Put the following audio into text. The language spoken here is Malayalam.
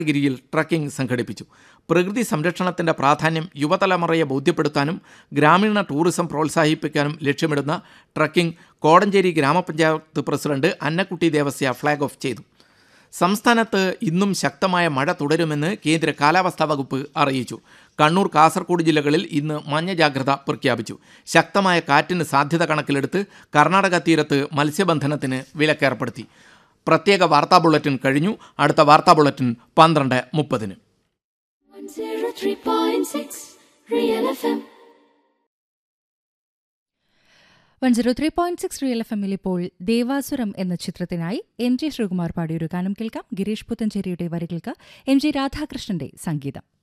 ഗിരിയിൽ ട്രക്കിംഗ് സംഘടിപ്പിച്ചു പ്രകൃതി സംരക്ഷണത്തിന്റെ പ്രാധാന്യം യുവതലമുറയെ ബോധ്യപ്പെടുത്താനും ഗ്രാമീണ ടൂറിസം പ്രോത്സാഹിപ്പിക്കാനും ലക്ഷ്യമിടുന്ന ട്രക്കിംഗ് കോടഞ്ചേരി ഗ്രാമപഞ്ചായത്ത് president Annakutty Devasya flag off ചെയ്തു സംസ്ഥാനത്ത് ഇന്നും ശക്തമായ മഴ തുടരുമെന്ന് കേന്ദ്ര കാലാവസ്ഥാ വകുപ്പ് അറിയിച്ചു കണ്ണൂർ കാസർഗോഡ് ജില്ലകളിൽ ഇന്ന് മഞ്ഞ ജാഗ്രത പ്രഖ്യാപിച്ചു ശക്തമായ കാറ്റിന് സാധ്യത കണക്കിലെടുത്ത് കർണാടക തീരത്ത് മത്സ്യബന്ധനത്തിന് വിലക്കേർപ്പെടുത്തി പ്രത്യേക വാർത്താ ബുള്ളറ്റിൻ കഴിഞ്ഞു അടുത്ത വാർത്താ ബുള്ളറ്റിൻ പന്ത്രണ്ട് മുപ്പതിന് 103.6 Real FM. One zero three point six real F എമ്മിൽ ഇപ്പോൾ ദേവാസുരം എന്ന ചിത്രത്തിനായി എം ജി ശ്രീകുമാർ പാടിയൊരു ഗാനം കേൾക്കാം ഗിരീഷ് പുത്തഞ്ചേരിയുടെ വരികൾക്ക് എം ജി രാധാകൃഷ്ണന്റെ സംഗീതം